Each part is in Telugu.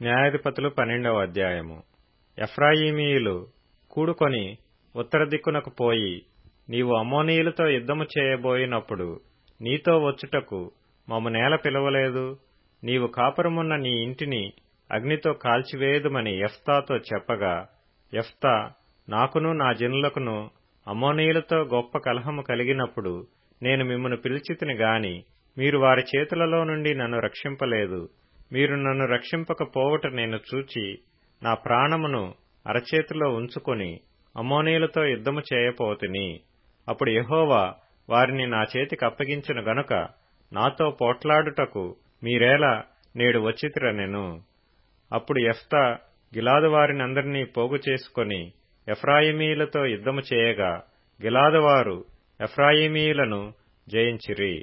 న్యాయాధిపతులు పన్నెండవ అధ్యాయము ఎఫ్రాయిమీయులు కూడుకొని ఉత్తర దిక్కునకు పోయి నీవు అమ్మోనీయులతో యుద్ధము చేయబోయినప్పుడు నీతో వచ్చుటకు మమ్ము నేల పిలవలేదు నీవు కాపురమున్న నీ ఇంటిని అగ్నితో కాల్చివేయుదుమని యెఫ్తాతో చెప్పగా యెఫ్తా నాకును నా జనులకును అమ్మోనీయులతో గొప్ప కలహము కలిగినప్పుడు నేను మిమ్మను పిలిచితిని గాని మీరు వారి చేతులలో నుండి నన్ను రక్షింపలేదు మీరు నన్ను రక్షింపకపోవుట నేను చూచి నా ప్రాణమును అరచేతిలో ఉంచుకొని అమ్మోనీయులతో యుద్ధము చేయపోతిని అప్పుడు యెహోవా వారిని నా చేతికి అప్పగించిన గనుక నాతో పోట్లాడుటకు మీరేలా నేడు వచ్చితిరనెను అప్పుడు యెఫ్తా గిలాదు వారినందరినీ పోగు చేసుకొని ఎఫ్రాయిమీయులతో యుద్ధము చేయగా గిలాదువారు ఎఫ్రాయిమీయులను జయించిరి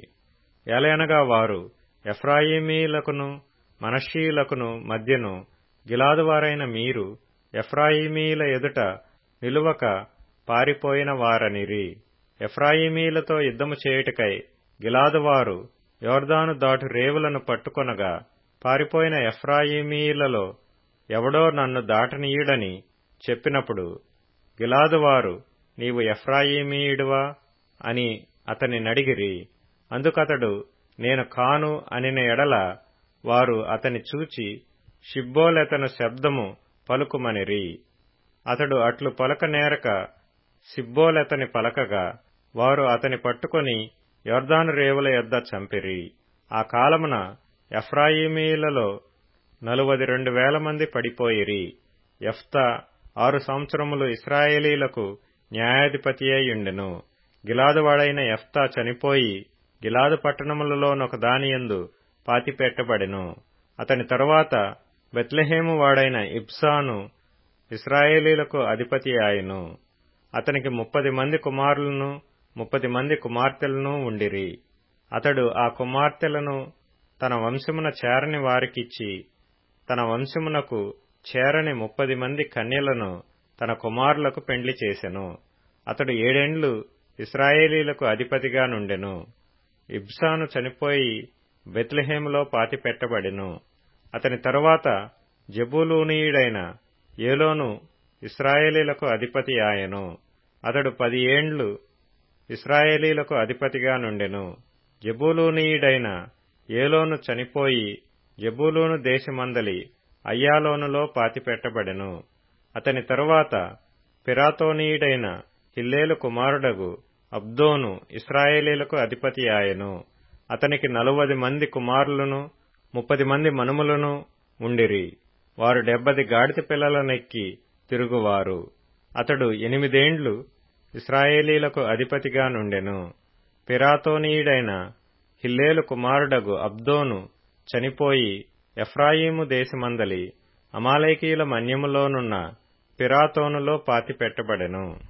ఏలయనగా వారు ఎఫ్రాయిమీయులకును మనషీయులకును మధ్యను గిలాదువారైన మీరు ఎఫ్రాయిమీయుల ఎదుట నిలువక పారిపోయిన వారనిరి ఎఫ్రాయిమీయులతో యుద్ధము చేయుటకై గిలాదువారు యోర్దాను దాటు రేవులను పట్టుకొనగా పారిపోయిన ఎఫ్రాయిమీయులలో ఎవడో నన్ను దాటనీయుడని చెప్పినప్పుడు గిలాదువారు నీవు ఎఫ్రాయిమీయుడువా అని అతని నడిగిరి అందుకతడు నేను కాను అనిన ఎడల వారు అతని చూచి షిబ్బోలెతను శబ్దము పలుకుమనిరి అతడు అట్లు పలక నేరక సిబ్బోలెతని పలకగా వారు అతని పట్టుకొని యొర్దాను రేవుల యొద్ద చంపిరి ఆ కాలమున ఎఫ్రాయిమీలలో నలువది రెండు వేల మంది పడిపోయిరి యెఫ్తా ఆరు సంవత్సరములు ఇస్రాయేలీలకు న్యాయాధిపతి అయ్యుండెను గిలాదువాడైన యెఫ్తా చనిపోయి గిలాదు పట్టణములలోనొక దానియందు పాతిపెట్టబడెను అతని తరువాత బెత్లెహేము వాడైన ఇబ్సాను ఇస్రాయేలీలకు అధిపతి ఆయను అతనికి ముప్పది మంది కుమారులను ముప్పది మంది కుమార్తెలను ఉండిరి అతడు ఆ కుమార్తెలను తన వంశమున చేరని వారికిచ్చి తన వంశమునకు చేరని ముప్పది మంది కన్యలను తన కుమారులకు పెండ్లి చేసెను అతడు ఏడేండ్లు ఇస్రాయేలీలకు అధిపతిగా నుండెను ఇబ్సాను చనిపోయి బెత్లెహేములో పాతిపెట్టబడెను అతని తరువాత జబూలూనీయుడైన ఏలోను ఇస్రాయేలీలకు అధిపతి ఆయను అతడు పది ఏండ్లు ఇస్రాయేలీలకు అధిపతిగా నుండెను జబూలూనీయుడైన ఏలోను చనిపోయి జబూలూను దేశమందలి అయ్యాలోనులో పాతిపెట్టబడెను అతని తరువాత పిరాతోనీయుడైన హిల్లేలు కుమారుడగు అబ్దోను ఇస్రాయేలీలకు అధిపతి ఆయను అతనికి నలువది మంది కుమారులను ముప్పది మంది మనుములను ఉండిరి వారు డెబ్బది గాడిద పిల్లలనెక్కి తిరుగువారు అతడు ఎనిమిదేండ్లు ఇస్రాయేలీలకు అధిపతిగా నుండెను పిరాతోనీయుడైన హిల్లేలు కుమారుడగు అబ్దోను చనిపోయి ఎఫ్రాయిము దేశమందలి అమాలేకీయుల మన్యములోనున్న పిరాతోనులో పాతిపెట్టబడెను